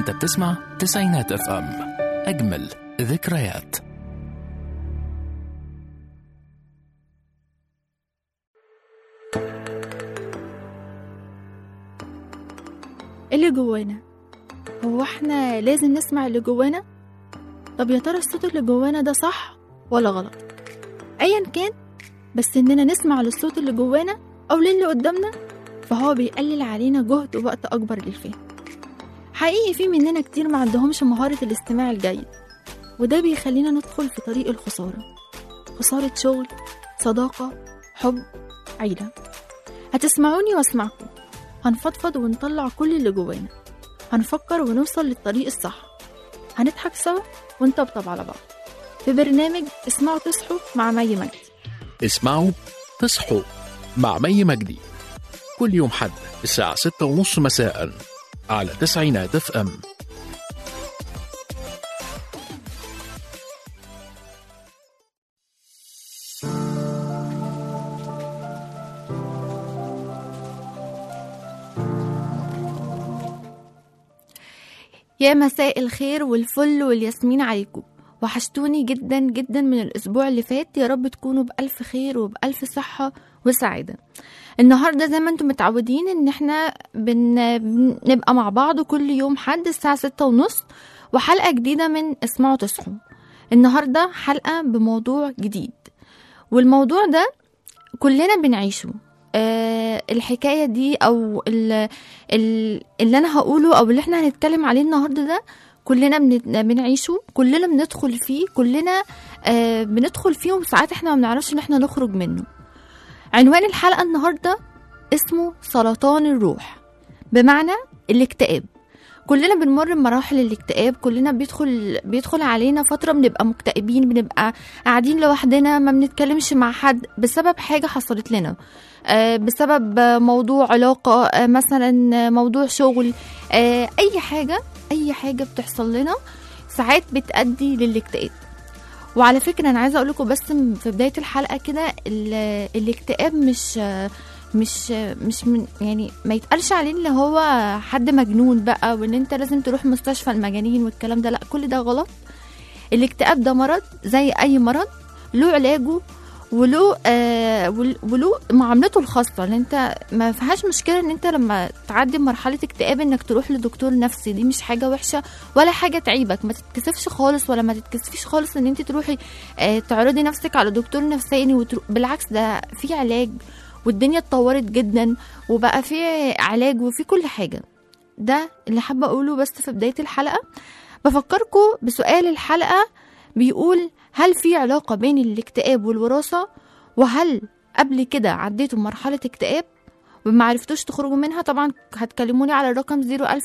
انت بتسمع تسعينات اف ام اجمل ذكريات اللي جوانا هو احنا لازم نسمع اللي جوانا طب يا ترى الصوت اللي جوانا ده صح ولا غلط ايا كان بس اننا نسمع للصوت اللي جوانا او للي قدامنا فهو بيقلل علينا جهد ووقت اكبر للفهم حقيقي في مننا كتير ما عندهمش مهارة الاستماع الجيد وده بيخلينا ندخل في طريق الخسارة خسارة شغل صداقة حب عيلة هتسمعوني واسمعكم هنفضفض ونطلع كل اللي جوانا هنفكر ونوصل للطريق الصح هنضحك سوا ونطبطب على بعض في برنامج اسمعوا تصحوا مع مي مجدي اسمعوا تصحوا مع مي مجدي كل يوم حد الساعة ستة ونص مساء على تسعينات اف ام يا مساء الخير والفل والياسمين عليكم وحشتوني جدا جدا من الأسبوع اللي فات يا رب تكونوا بألف خير وبألف صحة وسعادة النهاردة زي ما انتم متعودين ان احنا بن... بنبقى مع بعض كل يوم حد الساعة ستة ونص وحلقة جديدة من اسمعوا تصحوا النهاردة حلقة بموضوع جديد والموضوع ده كلنا بنعيشه آه الحكاية دي أو ال- ال- اللي أنا هقوله أو اللي احنا هنتكلم عليه النهاردة ده كلنا بن- بنعيشه كلنا بندخل فيه كلنا آه بندخل فيه وساعات احنا ما بنعرفش ان احنا نخرج منه عنوان الحلقة النهاردة اسمه سرطان الروح بمعنى الاكتئاب كلنا بنمر بمراحل الاكتئاب كلنا بيدخل بيدخل علينا فترة بنبقى مكتئبين بنبقى قاعدين لوحدنا ما بنتكلمش مع حد بسبب حاجة حصلت لنا آه، بسبب آه، موضوع علاقة آه، مثلا آه، موضوع شغل آه، أي حاجة أي حاجة بتحصل لنا ساعات بتأدي للاكتئاب وعلى فكرة أنا عايزة أقول لكم بس م- في بداية الحلقة كده ال- الاكتئاب مش آه، مش آه، مش من يعني ما يتقالش عليه اللي هو حد مجنون بقى وان انت لازم تروح مستشفى المجانين والكلام ده لا كل ده غلط الاكتئاب ده مرض زي اي مرض له علاجه وله آه ول- وله معاملته الخاصه ان انت ما فيهاش مشكله ان انت لما تعدي مرحله اكتئاب انك تروح لدكتور نفسي دي مش حاجه وحشه ولا حاجه تعيبك ما تتكسفش خالص ولا ما تتكسفيش خالص ان انت تروحي آه تعرضي نفسك على دكتور نفساني وترو... بالعكس ده في علاج والدنيا اتطورت جدا وبقى في علاج وفي كل حاجه ده اللي حابه اقوله بس في بدايه الحلقه بفكركم بسؤال الحلقه بيقول هل في علاقة بين الاكتئاب والوراثة وهل قبل كده عديتوا مرحلة اكتئاب وما عرفتوش تخرجوا منها طبعا هتكلموني على الرقم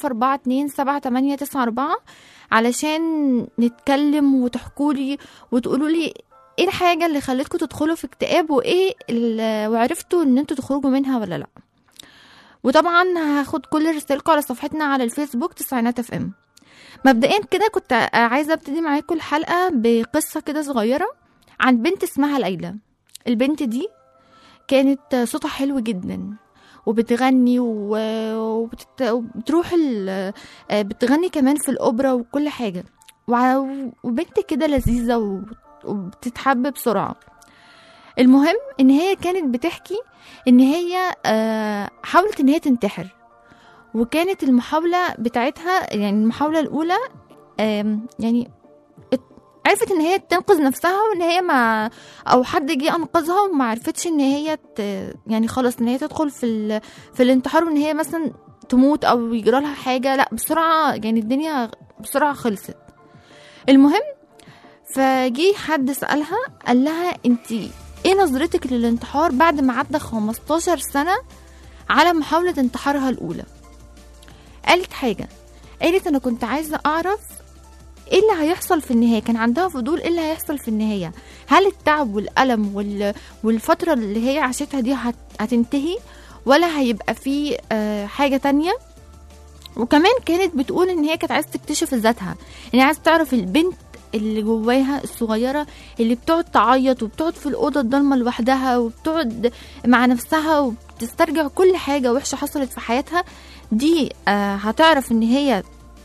004278894 علشان نتكلم وتحكولي وتقولوا لي ايه الحاجة اللي خلتكم تدخلوا في اكتئاب وايه ال- وعرفتوا ان انتوا تخرجوا منها ولا لا وطبعا هاخد كل رسائلكم على صفحتنا على الفيسبوك تسعينات اف ام مبدئيا كده كنت عايزه ابتدي معاكم الحلقه بقصه كده صغيره عن بنت اسمها ليلى البنت دي كانت صوتها حلو جدا وبتغني و- وبتت... وبتروح ال... بتغني كمان في الأوبرا وكل حاجة وع- وبنت كده لذيذة و- وبتتحب بسرعة المهم ان هي كانت بتحكي ان هي آه، حاولت ان هي تنتحر وكانت المحاولة بتاعتها يعني المحاولة الأولى آم، يعني ات- عرفت ان هي تنقذ نفسها وان هي ما او حد جه انقذها وما عرفتش ان هي ت... يعني خلاص ان هي تدخل في ال... في الانتحار وان هي مثلا تموت او يجرى لها حاجه لا بسرعه يعني الدنيا بسرعه خلصت المهم فجي حد سالها قال لها انت ايه نظرتك للانتحار بعد ما عدى 15 سنه على محاوله انتحارها الاولى قالت حاجه قالت انا كنت عايزه اعرف ايه اللي هيحصل في النهايه كان عندها فضول ايه اللي هيحصل في النهايه هل التعب والالم وال... والفتره اللي هي عاشتها دي هت... هتنتهي ولا هيبقى في آه حاجه تانية وكمان كانت بتقول ان هي كانت عايزه تكتشف ذاتها ان هي عايزه تعرف البنت اللي جواها الصغيره اللي بتقعد تعيط وبتقعد في الاوضه الضلمه لوحدها وبتقعد مع نفسها وبتسترجع كل حاجه وحشه حصلت في حياتها دي آه هتعرف ان هي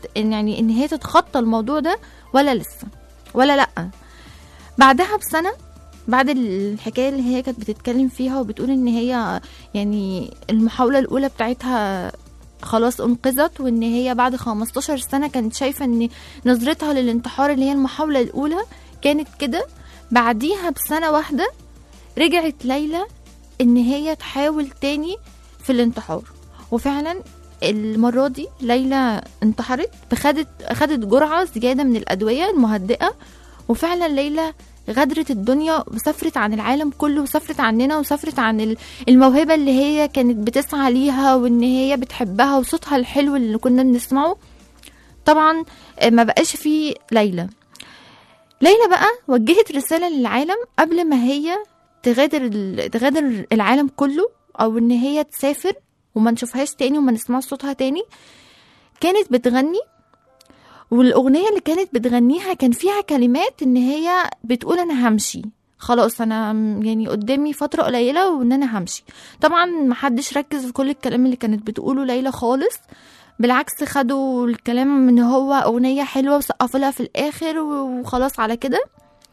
ان يعني ان هي تتخطى الموضوع ده ولا لسه ولا لا بعدها بسنه بعد الحكايه اللي هي كانت بتتكلم فيها وبتقول ان هي يعني المحاوله الاولى بتاعتها خلاص انقذت وان هي بعد 15 سنه كانت شايفه ان نظرتها للانتحار اللي هي المحاوله الاولى كانت كده بعديها بسنه واحده رجعت ليلى ان هي تحاول تاني في الانتحار وفعلا المرة دي ليلى انتحرت بخدت خدت جرعة زيادة من الأدوية المهدئة وفعلا ليلى غدرت الدنيا وسافرت عن العالم كله وسافرت عننا وسافرت عن ال- الموهبة اللي هي كانت بتسعى ليها وان هي بتحبها وصوتها الحلو اللي كنا بنسمعه طبعا آه، ما بقاش فيه ليلى ليلى بقى وجهت رسالة للعالم قبل ما هي تغادر ال- تغادر العالم كله او ان هي تسافر وما نشوفهاش تاني وما نسمعش صوتها تاني كانت بتغني والاغنيه اللي كانت بتغنيها كان فيها كلمات ان هي بتقول انا همشي خلاص انا م- يعني قدامي فتره قليله وان انا همشي طبعا محدش ركز في كل الكلام اللي كانت بتقوله ليلى خالص بالعكس خدوا الكلام ان هو اغنيه حلوه وسقفوا لها في الاخر وخلاص على كده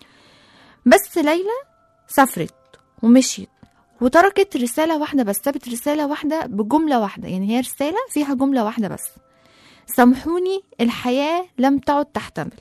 بس ليلى سافرت ومشيت وتركت رسالة واحدة بس سابت رسالة واحدة بجملة واحدة يعني هي رسالة فيها جملة واحدة بس سامحوني الحياة لم تعد تحتمل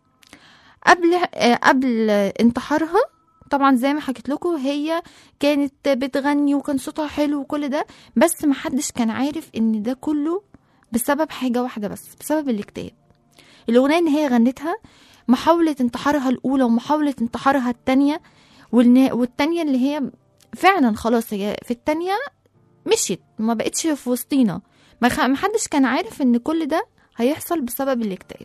قبل آه، قبل انتحارها طبعا زي ما حكيت لكم هي كانت بتغني وكان صوتها حلو وكل ده بس محدش كان عارف ان ده كله بسبب حاجة واحدة بس بسبب الاكتئاب الأغنية ان هي غنتها محاولة انتحارها الأولى ومحاولة انتحارها التانية والنا- والتانية اللي هي فعلا خلاص هي في التانية مشيت ما بقتش في وسطينا ما خ- ما حدش كان عارف ان كل ده هيحصل بسبب الاكتئاب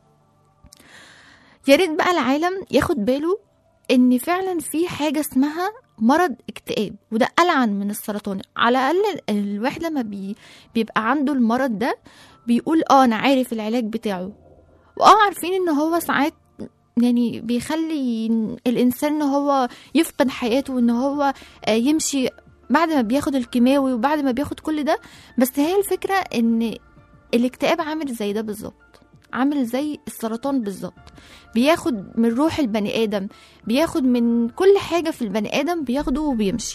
يا ريت بقى العالم ياخد باله ان فعلا في حاجة اسمها مرض اكتئاب وده ألعن من السرطان على الأقل الواحد لما بي بيبقى عنده المرض ده بيقول اه انا عارف العلاج بتاعه واه عارفين ان هو ساعات يعني بيخلي الانسان ان هو يفقد حياته وان هو آه، يمشي بعد ما بياخد الكيماوي وبعد ما بياخد كل ده بس هي الفكرة ان الاكتئاب عامل زي ده بالظبط عامل زي السرطان بالظبط بياخد من روح البني ادم بياخد من كل حاجة في البني ادم بياخده وبيمشي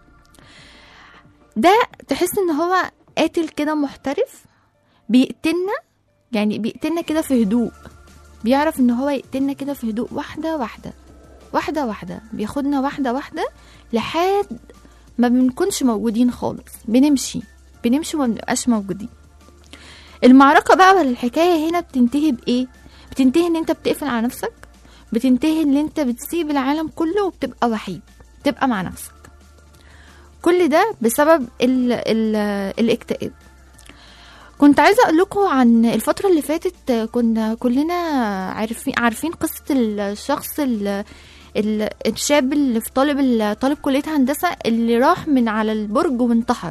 ده تحس ان هو قاتل كده محترف بيقتلنا يعني بيقتلنا كده في هدوء بيعرف ان هو يقتلنا كده في هدوء واحدة واحدة واحدة واحدة بياخدنا واحدة واحدة لحد ما بنكونش موجودين خالص بنمشي بنمشي وما بنبقاش موجودين المعركة بقى ولا الحكاية هنا بتنتهي بإيه؟ بتنتهي إن أنت بتقفل على نفسك بتنتهي إن أنت بتسيب العالم كله وبتبقى وحيد تبقى مع نفسك كل ده بسبب ال ال الاكتئاب كنت عايزة أقول لكم عن الفترة اللي فاتت كنا كلنا عارفين عارفين قصة الشخص ال ال- الشاب اللي في طالب ال- طالب كلية هندسة اللي راح من على البرج وانتحر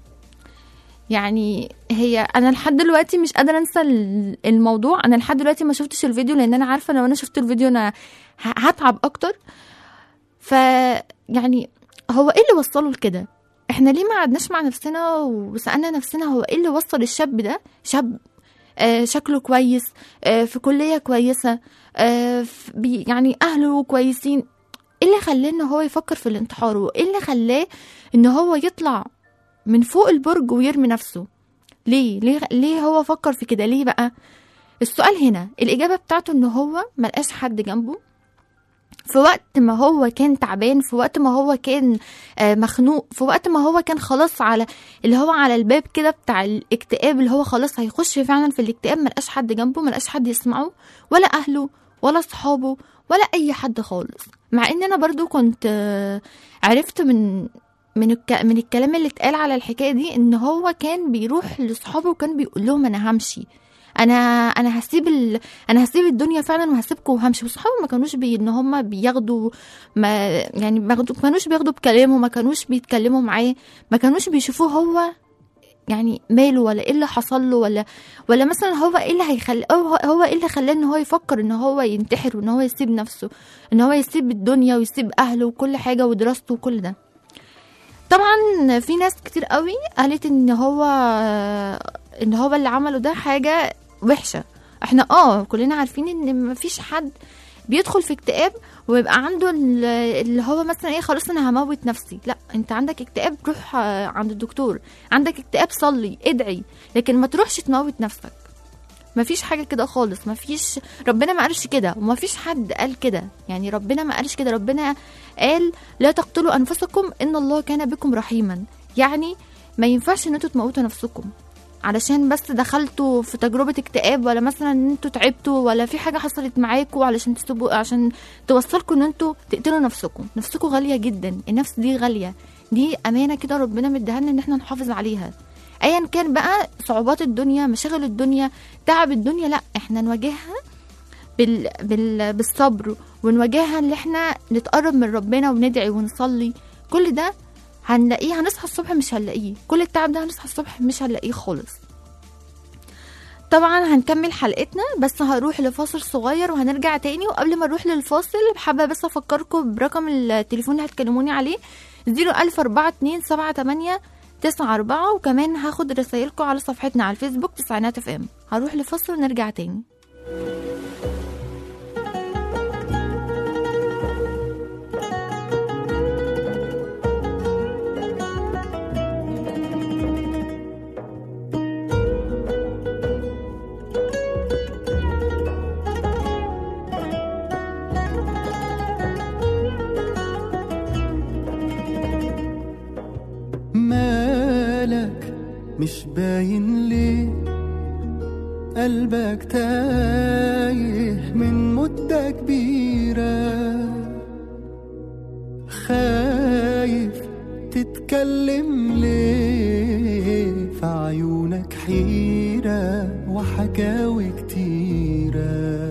يعني هي انا لحد دلوقتي مش قادره انسى ال- الموضوع انا لحد دلوقتي ما شفتش الفيديو لان انا عارفه لو انا شفت الفيديو انا ه- هتعب اكتر ف يعني هو ايه اللي وصله لكده احنا ليه ما قعدناش مع نفسنا وسالنا نفسنا هو ايه اللي وصل الشاب ده شاب آه شكله كويس آه في كليه كويسه آه في- بي يعني اهله كويسين ايه اللي خلاه ان هو يفكر في الانتحار وايه اللي خلاه ان هو يطلع من فوق البرج ويرمي نفسه ليه ليه ليه هو فكر في كده ليه بقى السؤال هنا الإجابة بتاعته إن هو ملقاش حد جنبه في وقت ما هو كان تعبان في وقت ما هو كان آه، مخنوق في وقت ما هو كان خلاص على اللي هو على الباب كده بتاع الاكتئاب اللي هو خلاص هيخش فعلا في الاكتئاب ملقاش حد جنبه ملقاش حد يسمعه ولا أهله ولا صحابه ولا أي حد خالص مع إن أنا برضو كنت آه، عرفت من من الك... من الكلام اللي اتقال على الحكايه دي ان هو كان بيروح لاصحابه وكان بيقول لهم انا همشي انا انا هسيب ال... انا هسيب الدنيا فعلا وهسيبكم وهمشي وصحابه ما كانوش بي... ان هم بياخدوا ما يعني ما ما كانوش بياخدوا بكلامه ما كانوش بيتكلموا معاه ما كانوش بيشوفوه هو يعني ماله ولا ايه اللي حصل له ولا ولا مثلا هو ايه اللي هيخلي هو, هو ايه اللي خلاه ان هو يفكر ان هو ينتحر وان هو يسيب نفسه ان هو يسيب الدنيا ويسيب اهله وكل حاجه ودراسته وكل ده طبعا في ناس كتير قوي قالت ان هو ان هو اللي عمله ده حاجه وحشه احنا اه كلنا عارفين ان مفيش حد بيدخل في اكتئاب ويبقى عنده ال- اللي هو مثلا ايه خلاص انا هموت نفسي لا انت عندك اكتئاب روح آه، عند الدكتور عندك اكتئاب صلي ادعي لكن ما تروحش تموت نفسك مفيش حاجه كده خالص مفيش ربنا ما قالش كده ومفيش حد قال كده يعني ربنا ما قالش كده ربنا قال لا تقتلوا انفسكم ان الله كان بكم رحيما يعني ما ينفعش ان انتوا تموتوا نفسكم علشان بس دخلتوا في تجربة اكتئاب ولا مثلا ان انتوا تعبتوا ولا في حاجة حصلت معاكوا علشان تسيبوا عشان توصلكوا ان انتوا تقتلوا نفسكم نفسكم غالية جدا النفس دي غالية دي امانة كده ربنا مديها لنا ان احنا نحافظ عليها ايا كان بقى صعوبات الدنيا مشاغل الدنيا تعب الدنيا لا احنا نواجهها بال... بال... بالصبر ونواجهها ان احنا نتقرب من ربنا وندعي ونصلي كل ده هنلاقيه هنصحى الصبح مش هنلاقيه كل التعب ده هنصحى الصبح مش هنلاقيه خالص طبعا هنكمل حلقتنا بس هروح لفاصل صغير وهنرجع تاني وقبل ما نروح للفاصل حابة بس أفكركم برقم التليفون اللي هتكلموني عليه زيرو ألف أربعة اتنين سبعة تمانية تسعة أربعة وكمان هاخد رسايلكم على صفحتنا على الفيسبوك تسعينات اف ام هروح لفاصل ونرجع تاني مالك مش باين ليه قلبك تايه من مدة كبيرة خايف تتكلم ليه في عيونك حيرة وحكاوي كتيرة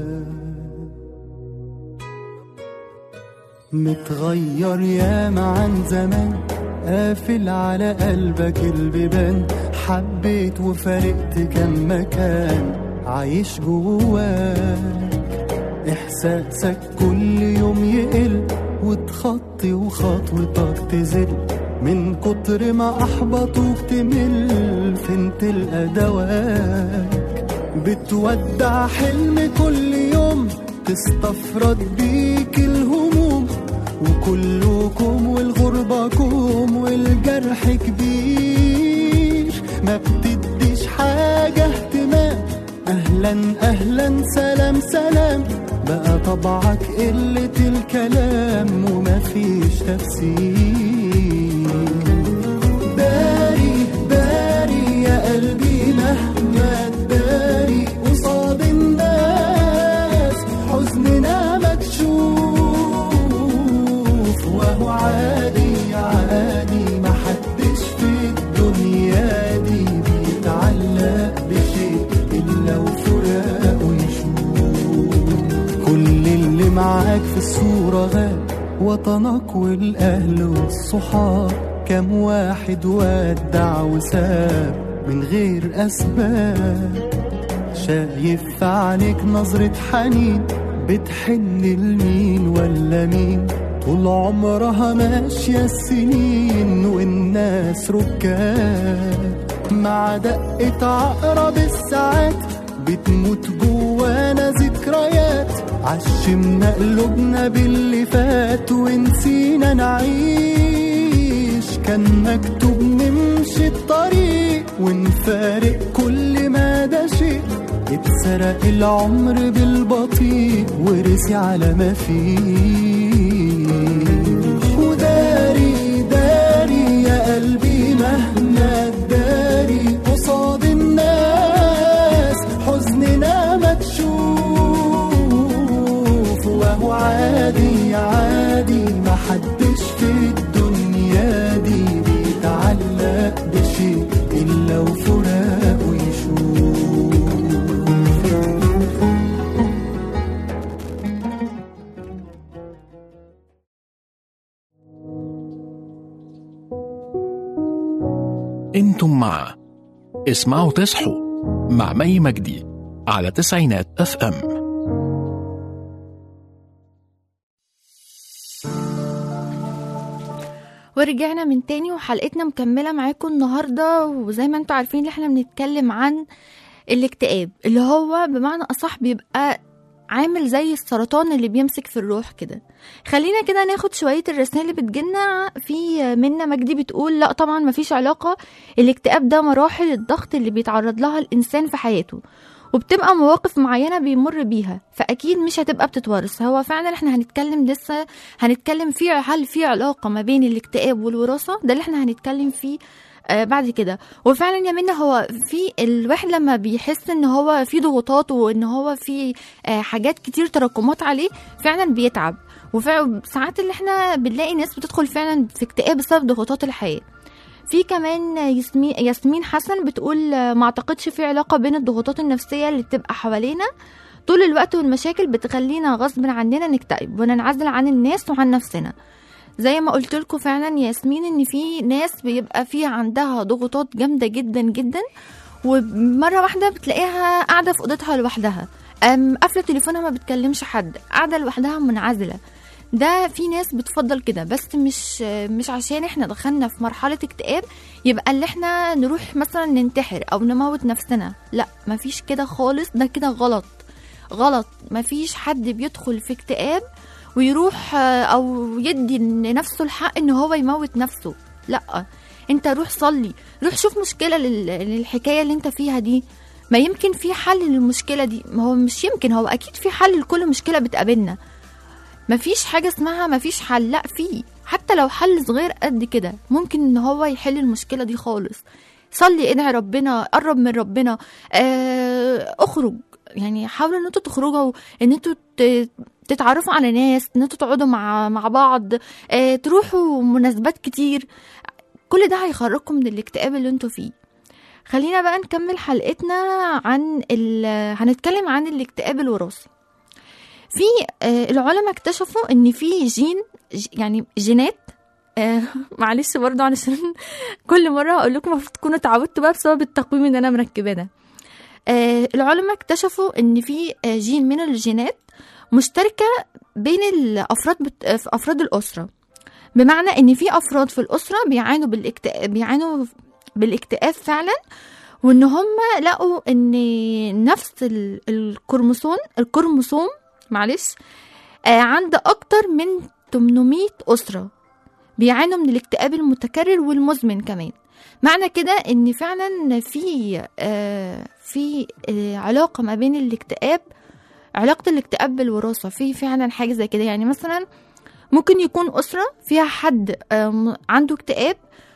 متغير ياما عن زمان قافل على قلبك البيبان حبيت وفارقت كم مكان عايش جواك احساسك كل يوم يقل وتخطي وخطوتك تزل من كتر ما احبطوك تمل فين تلقى دواك بتودع حلم كل يوم تستفرد بيك الهموم وكلكم والغربة كوم والجرح كبير ما بتديش حاجة اهتمام أهلا أهلا سلام سلام بقى طبعك قلة الكلام ومفيش تفسير داري داري يا قلبي مهما تداري قصاد الناس حزننا مكشوف وهو عادي عادي محدش في الدنيا دي بيتعلق بشيء إلا وفراقه يشوف كل اللي معاك في الصورة غاب وطنك والأهل والصحاب كم واحد ودع وساب من غير أسباب شايف في عينيك نظرة حنين بتحن لمين ولا مين طول عمرها ماشية السنين والناس ركاب مع دقة عقرب الساعات بتموت جوانا ذكريات عشمنا قلوبنا باللي فات ونسينا نعيش كان مكتوب نمشي الطريق ونفارق كل ما ده شيء اتسرق العمر بالبطيء ورسي على ما فيه وداري داري يا قلبي مهما تداري قصاد الناس حزننا مكشوف وهو عادي عادي محدش في الدنيا دي بيتعلق بشيء إلا وفراقه يشوف انتم مع اسمعوا تصحوا مع مي مجدي على تسعينات اف ام ورجعنا من تاني وحلقتنا مكملة معاكم النهاردة وزي ما انتوا عارفين ان احنا بنتكلم عن الاكتئاب اللي هو بمعنى أصح بيبقى عامل زي السرطان اللي بيمسك في الروح كده خلينا كده ناخد شوية الرسائل اللي بتجيلنا في منا مجدي بتقول لا طبعا مفيش علاقة الاكتئاب ده مراحل الضغط اللي بيتعرض لها الإنسان في حياته وبتبقى مواقف معينة بيمر بيها فأكيد مش هتبقى بتتورث هو فعلا احنا هنتكلم لسه هنتكلم فيه هل في علاقة ما بين الاكتئاب والوراثة ده اللي احنا هنتكلم فيه آه بعد كده وفعلا يا منى هو في الواحد لما بيحس ان هو في ضغوطات وان هو في آه حاجات كتير تراكمات عليه فعلا بيتعب وساعات اللي احنا بنلاقي ناس بتدخل فعلا في اكتئاب بسبب ضغوطات الحياه في كمان ياسمين ياسمين حسن بتقول آه، ما اعتقدش في علاقه بين الضغوطات النفسيه اللي بتبقى حوالينا طول الوقت والمشاكل بتخلينا غصب عننا نكتئب وننعزل عن الناس وعن نفسنا زي ما قلت لكم فعلا يا ياسمين ان في ناس بيبقى في عندها ضغوطات جامده جدا جدا ومره واحده بتلاقيها قاعده في اوضتها لوحدها أم قافله تليفونها ما بتكلمش حد قاعده لوحدها منعزله ده في ناس بتفضل كده بس مش مش عشان احنا دخلنا في مرحله اكتئاب يبقى اللي احنا نروح مثلا ننتحر او نموت نفسنا لا مفيش كده خالص ده كده غلط غلط مفيش حد بيدخل في اكتئاب ويروح آه، او يدي لنفسه الحق ان هو يموت نفسه لا انت روح صلي روح شوف مشكله لل- للحكايه اللي انت فيها دي ما يمكن في حل للمشكله دي ما هو مش يمكن هو اكيد في حل لكل مشكله بتقابلنا مفيش حاجه اسمها مفيش حل لا في حتى لو حل صغير قد كده ممكن ان هو يحل المشكله دي خالص صلي ادعي ربنا قرب من ربنا آه اخرج يعني حاولوا ان انتوا تخرجوا ان انتوا ت- تتعرفوا على ناس ان انتوا تقعدوا مع مع بعض آه تروحوا مناسبات كتير كل ده هيخرجكم من الاكتئاب اللي انتوا فيه خلينا بقى نكمل حلقتنا عن ال- هنتكلم عن الاكتئاب الوراثي في آه، العلماء اكتشفوا ان في جين ج- يعني جينات آه، معلش برضه علشان كل مره هقول لكم المفروض تكونوا اتعودتوا بقى بسبب التقويم اللي انا مركباه ده آه، العلماء اكتشفوا ان في آه، جين من الجينات مشتركه بين الافراد بت... آه، في افراد الاسره بمعنى ان في افراد في الاسره بيعانوا بالاكتئاب بيعانوا بالاكتئاب فعلا وان هم لقوا ان نفس ال- الكروموسوم الكروموسوم معلش آه، عند اكتر من 800 اسره بيعانوا من الاكتئاب المتكرر والمزمن كمان معنى كده ان فعلا في آه، في آه، علاقه ما بين الاكتئاب علاقه الاكتئاب بالوراثه في فعلا حاجه زي كده يعني مثلا ممكن يكون اسره فيها حد آم، عنده اكتئاب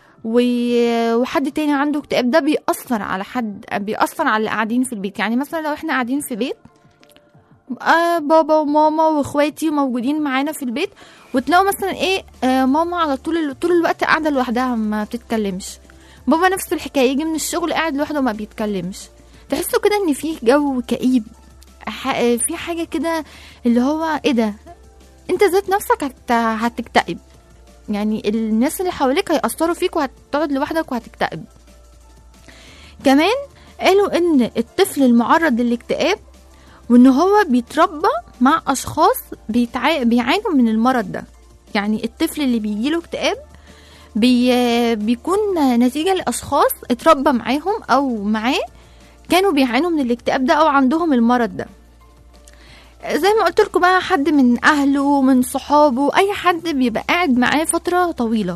و- وحد تاني عنده اكتئاب ده بيأثر على حد بيأثر على اللي قاعدين في البيت يعني مثلا لو احنا قاعدين في بيت آه بابا وماما واخواتي موجودين معانا في البيت وتلاقوا مثلا ايه آه ماما على طول طول الوقت قاعده لوحدها ما بتتكلمش بابا نفس الحكايه يجي من الشغل قاعد لوحده ما بيتكلمش تحسوا كده ان في جو كئيب ح- في حاجه كده اللي هو ايه ده انت ذات نفسك هت... هتكتئب يعني الناس اللي حواليك هيأثروا فيك وهتقعد لوحدك وهتكتئب كمان قالوا ان الطفل المعرض للاكتئاب وان هو بيتربى مع اشخاص بيتع... بيعانوا من المرض ده يعني الطفل اللي بيجيله اكتئاب بي... بيكون نتيجة لأشخاص اتربى معاهم أو معاه كانوا بيعانوا من الاكتئاب ده أو عندهم المرض ده زي ما قلت لكم بقى حد من أهله من صحابه أي حد بيبقى قاعد معاه فترة طويلة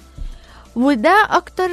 وده أكتر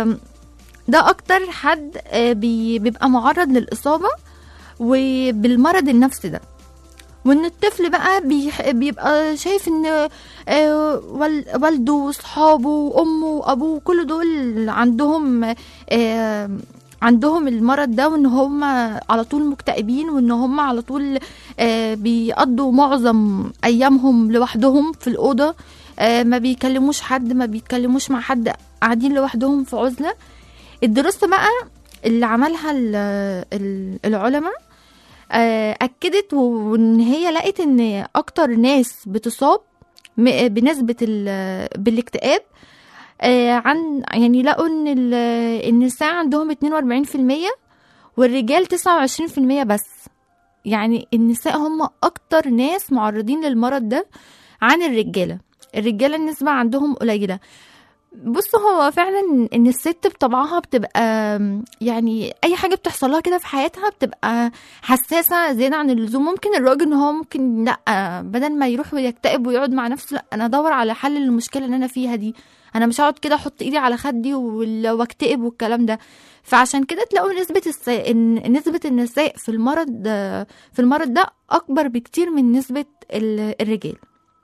ده أكتر حد آه، بي- بيبقى معرض للإصابة وبالمرض النفسي ده وان الطفل بقى بيح- بيبقى شايف ان آه، وال- والده وصحابه وامه وابوه كل دول عندهم آه، عندهم المرض ده وان هم على طول مكتئبين وان هم على طول آه، بيقضوا معظم ايامهم لوحدهم في الاوضه آه، ما بيكلموش حد ما بيتكلموش مع حد قاعدين لوحدهم في عزله الدراسه بقى اللي عملها ال- ال- العلماء آه، اكدت وان هي لقت ان اكتر ناس بتصاب م- بنسبه ال- بالاكتئاب آه، عن يعني لقوا ان ال- النساء عندهم 42% والرجال 29% بس يعني النساء هم اكتر ناس معرضين للمرض ده عن الرجاله الرجاله النسبه عندهم قليله بص هو فعلا ان الست بطبعها بتبقى يعني اي حاجه بتحصل لها كده في حياتها بتبقى حساسه زياده عن اللزوم ممكن الراجل ان هو ممكن لا بدل ما يروح ويكتئب ويقعد مع نفسه لا انا ادور على حل للمشكله اللي انا فيها دي انا مش هقعد كده احط ايدي على خدي وال- واكتئب والكلام ده فعشان كده تلاقوا نسبة السي... إن نسبة النساء في المرض في المرض ده أكبر بكتير من نسبة ال- الرجال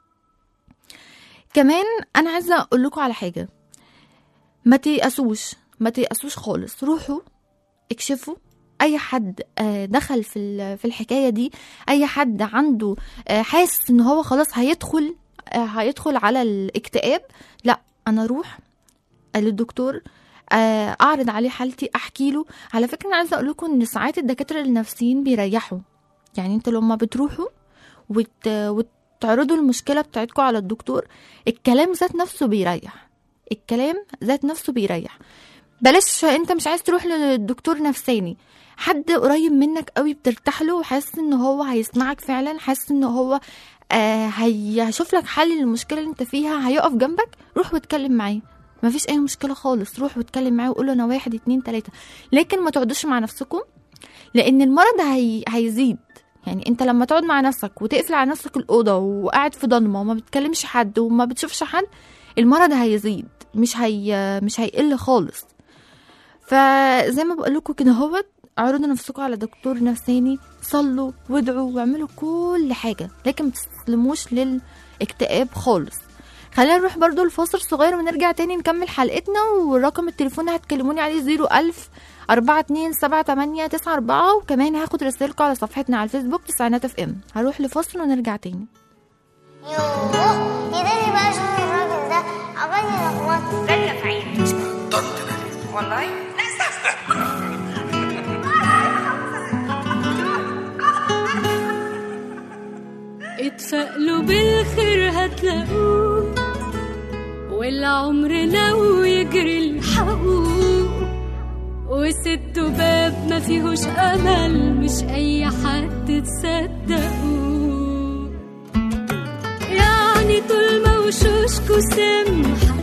كمان أنا عايزة أقول لكم على حاجة ما تيأسوش ما تيأسوش خالص روحوا اكشفوا اي حد آه، دخل في ال- في الحكايه دي اي حد عنده آه، حاسس ان هو خلاص هيدخل آه، هيدخل على الاكتئاب لا انا اروح للدكتور آه، اعرض عليه حالتي احكي له على فكره انا عايزه اقول لكم ان ساعات الدكاتره النفسيين بيريحوا يعني انتوا لما بتروحوا وت... وتعرضوا المشكله بتاعتكم على الدكتور الكلام ذات نفسه بيريح الكلام ذات نفسه بيريح بلاش انت مش عايز تروح للدكتور نفساني حد قريب منك قوي بترتاح له وحاسس ان هو هيسمعك فعلا حاسس ان هو آه هي- هيشوف لك حل للمشكله اللي انت فيها هيقف جنبك روح واتكلم معاه مفيش اي مشكله خالص روح واتكلم معاه وقول له انا واحد اتنين تلاته لكن ما تقعدوش مع نفسكم لان المرض هي... هيزيد يعني انت لما تقعد مع نفسك وتقفل على نفسك الاوضه وقاعد في ضلمه وما بتكلمش حد وما بتشوفش حد المرض هيزيد مش هي مش هيقل خالص فزي ما بقول لكم كده هوت اعرضوا نفسكم على دكتور نفساني صلوا وادعوا واعملوا كل حاجه لكن ما تستسلموش للاكتئاب خالص خلينا نروح برضو الفاصل صغير ونرجع تاني نكمل حلقتنا ورقم التليفون اللي هتكلموني عليه زيرو ألف أربعة اتنين سبعة تمانية تسعة أربعة وكمان هاخد رسائلكم على صفحتنا على الفيسبوك تسعينات اف ام هروح لفاصل ونرجع تاني يوه يداني بقى شغل الراجل ده عمال يلخبط غالية في عيني والله اتفائلوا بالخير هتلاقوه والعمر لو يجري الحقوق وسدوا باب ما فيهوش امل مش اي حد تصدقوه يعني طول ما وشوشكوا سمحة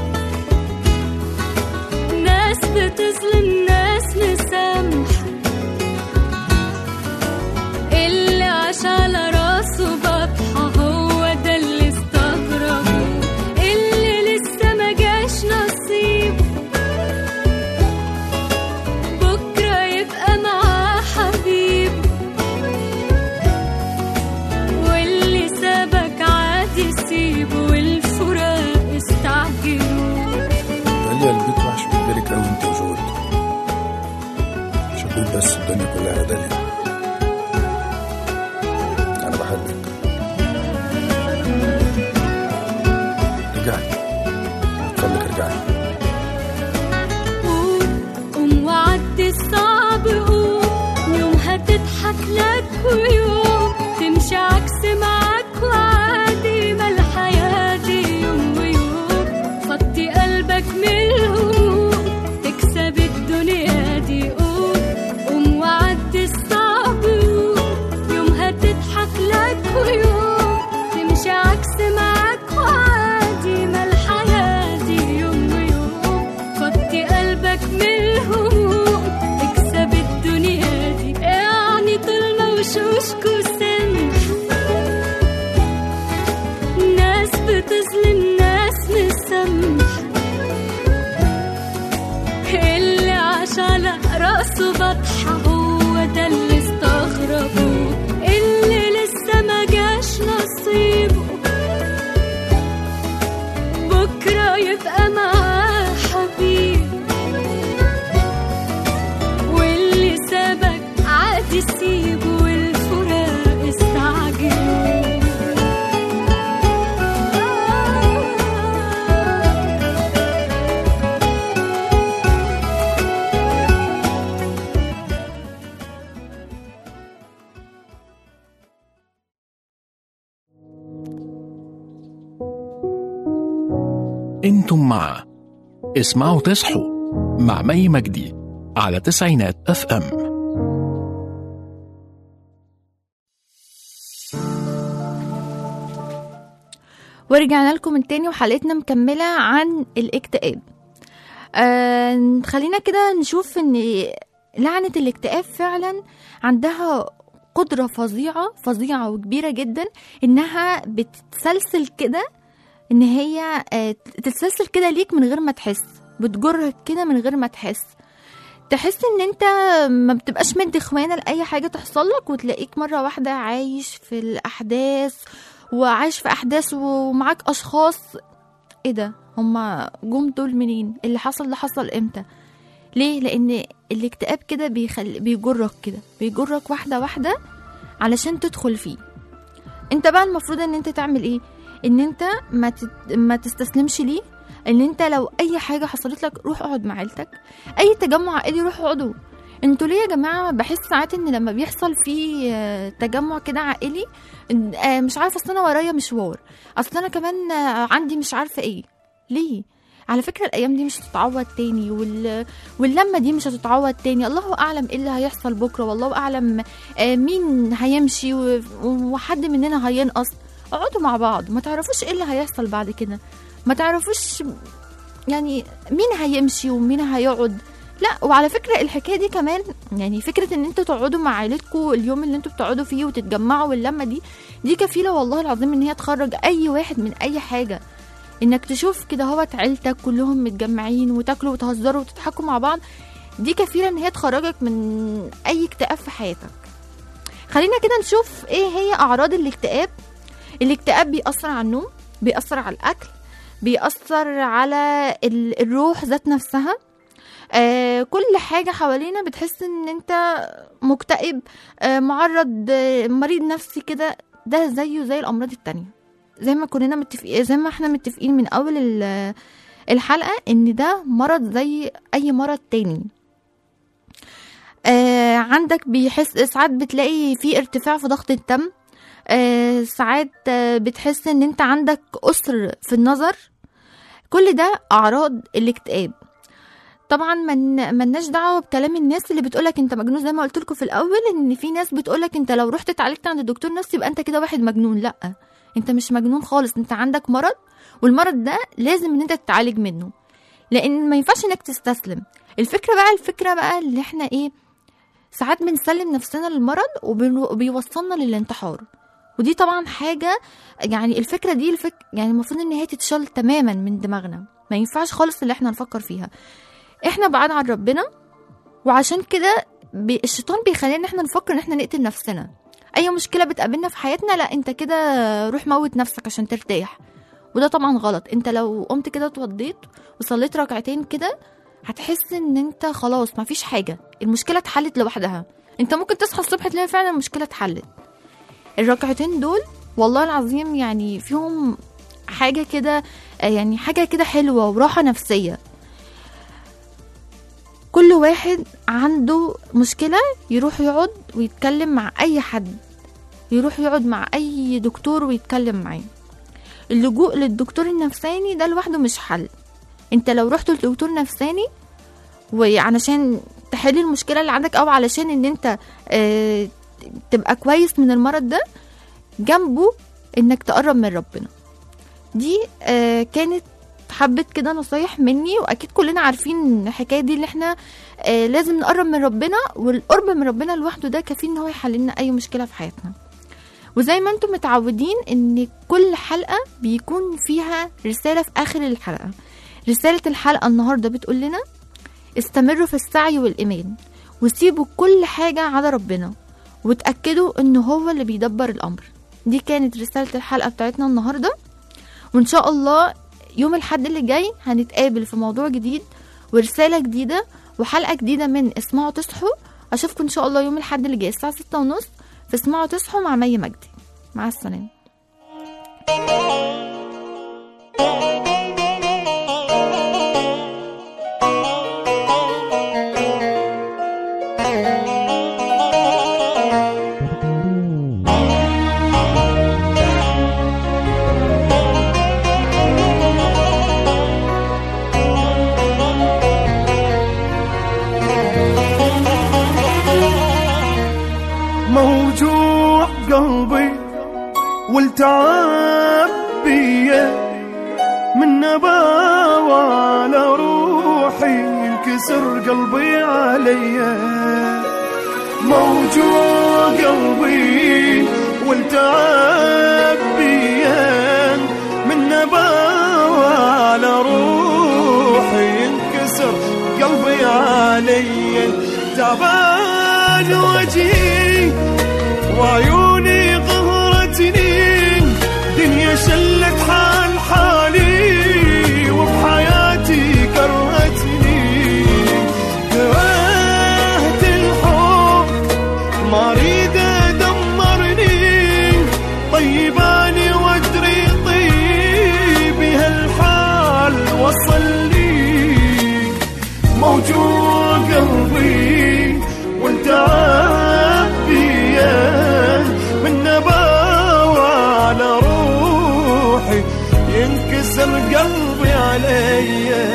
ناس بتظلم ناس مسامحة اللي عاش على راسه بطحة هو ده اللي استغربه اللي لسه ما جاش نصيب بكرة يبقى معاه حبيب واللي سابك عادي سيبه والفراق استعجلوا داليا البيت وحش بالك قوي انت وجود مش هقول بس الدنيا كلها يا داليا انا بحبك رجعي اتفضلك ارجعي قوم قوم وعدي الصعب قوم يوم هتضحك لك ويوم تمشي عكس معاك وعادي ما الحياة دي يوم ويوم فضي قلبك من الهموم تكسب الدنيا دي قوم قوم وعدي الصعب قوم يوم هتضحك لك ويوم تمشي عكس معاك وعادي ما الحياة دي يوم ويوم فضي قلبك من الهموم تكسب الدنيا دي يعني طول ما وشوشكوا سمح ناس بتظلم ناس مسامح اللي عاش على راسه بطحة هو ده اللي استغربوه اللي لسه ما جاش نصيبه بكرة يبقى معاه حبيب واللي سابك عادي سيبه والفراق استعجلوا انتم مع اسمعوا تصحوا مع مي مجدي على تسعينات اف ام ورجعنا لكم من تاني وحلقتنا مكملة عن الاكتئاب آه خلينا كده نشوف ان لعنة الاكتئاب فعلا عندها قدرة فظيعة فظيعة وكبيرة جدا انها بتتسلسل كده ان هي آه، تتسلسل كده ليك من غير ما تحس بتجرك كده من غير ما تحس تحس ان انت ما بتبقاش مدي خوانه لاي حاجه تحصل لك وتلاقيك مره واحده عايش في الاحداث وعايش في احداث ومعاك اشخاص ايه ده هما جم دول منين اللي حصل ده حصل امتى ليه لان الاكتئاب كده بيخل... بيجرك كده بيجرك واحده واحده علشان تدخل فيه انت بقى المفروض ان انت تعمل ايه ان انت ما, تت... ما تستسلمش ليه ان انت لو اي حاجه حصلت لك روح اقعد مع عيلتك اي تجمع عائلي روح اقعدوا انتوا ليه يا جماعه بحس ساعات ان لما بيحصل في آه، تجمع كده عائلي إن- آه، مش عارفه اصل انا ورايا مشوار اصل انا كمان آه، عندي مش عارفه ايه ليه على فكره الايام دي مش هتتعوض تاني وال... واللمه دي مش هتتعوض تاني الله اعلم ايه اللي هيحصل بكره والله اعلم آه، مين هيمشي و... وحد مننا هينقص اقعدوا مع بعض ما تعرفوش ايه اللي هيحصل بعد كده ما تعرفوش يعني مين هيمشي ومين هيقعد لا وعلى فكره الحكايه دي كمان يعني فكره ان انتوا تقعدوا مع عيلتكم اليوم اللي انتوا بتقعدوا فيه وتتجمعوا واللمه دي دي كفيله والله العظيم ان هي تخرج اي واحد من اي حاجه انك تشوف كده هوت عيلتك كلهم متجمعين وتاكلوا وتهزروا وتضحكوا مع بعض دي كفيله ان هي تخرجك من اي اكتئاب في حياتك خلينا كده نشوف ايه هي اعراض الاكتئاب الاكتئاب بيأثر على النوم بيأثر على الاكل بيأثر على ال- الروح ذات نفسها آه كل حاجة حوالينا بتحس ان انت مكتئب آه معرض آه مريض نفسي كده ده زيه زي الامراض التانية زي ما كلنا متفقين زي ما احنا متفقين من اول ال- الحلقة ان ده مرض زي اي مرض تاني آه عندك بيحس ساعات بتلاقي في ارتفاع في ضغط الدم آه ساعات آه بتحس ان انت عندك أسر في النظر كل ده اعراض الاكتئاب طبعا من ملناش دعوه بكلام الناس اللي بتقولك انت مجنون زي ما قلت لكم في الاول ان في ناس بتقولك انت لو رحت اتعالجت عند الدكتور نفسي يبقى انت كده واحد مجنون لا انت مش مجنون خالص انت عندك مرض والمرض ده لازم ان انت تتعالج منه لان ما ينفعش انك تستسلم الفكره بقى الفكره بقى اللي احنا ايه ساعات بنسلم نفسنا للمرض وبن- وبيوصلنا للانتحار ودي طبعا حاجه يعني الفكره دي الفك... يعني المفروض ان هي تتشال تماما من دماغنا ما ينفعش خالص اللي احنا نفكر فيها احنا بعاد عن ربنا وعشان كده بي... الشيطان بيخلينا ان احنا نفكر ان احنا نقتل نفسنا اي مشكله بتقابلنا في حياتنا لا انت كده روح موت نفسك عشان ترتاح وده طبعا غلط انت لو قمت كده اتوضيت وصليت ركعتين كده هتحس ان انت خلاص مفيش حاجه المشكله اتحلت لوحدها انت ممكن تصحى الصبح تلاقي فعلا المشكله اتحلت الركعتين دول والله العظيم يعني فيهم حاجه كده آه، يعني حاجه كده حلوه وراحه نفسيه كل واحد عنده مشكله يروح يقعد ويتكلم مع اي حد يروح يقعد مع اي دكتور ويتكلم معاه اللجوء للدكتور النفساني ده لوحده مش حل انت لو رحت لدكتور نفساني وعلشان تحل المشكله اللي عندك او علشان ان انت اه تبقى كويس من المرض ده جنبه انك تقرب من ربنا دي آه كانت حبة كده نصايح مني واكيد كلنا عارفين الحكايه دي اللي احنا آه لازم نقرب من ربنا والقرب من ربنا لوحده ده كفيل ان هو يحل لنا اي مشكله في حياتنا وزي ما انتم متعودين ان كل حلقه بيكون فيها رساله في اخر الحلقه رساله الحلقه النهارده بتقول لنا استمروا في السعي والايمان وسيبوا كل حاجه على ربنا وتاكدوا ان هو اللي بيدبر الامر دي كانت رساله الحلقه بتاعتنا النهارده وان شاء الله يوم الحد اللي جاي هنتقابل في موضوع جديد ورساله جديده وحلقه جديده من اسمعوا تصحوا اشوفكم ان شاء الله يوم الحد اللي جاي الساعه ستة ونص في اسمعوا تصحوا مع مي مجدي مع السلامه موجوع قلبي والتعب بيه نباوى على روحي ينكسر قلبي عليا موجوع قلبي والتعب بيا من نباوى على روحي ينكسر قلبي علي تعبان وجهي وعيوني قهرتني دنيا شلت حال حالي وبحياتي كرهتني كرهت الحب ما اريد دمرني طيباني وادري طيبي هالحال وصلني موجوع قلبي وانت عبيا من نباوة على روحي ينكسر قلبي عليا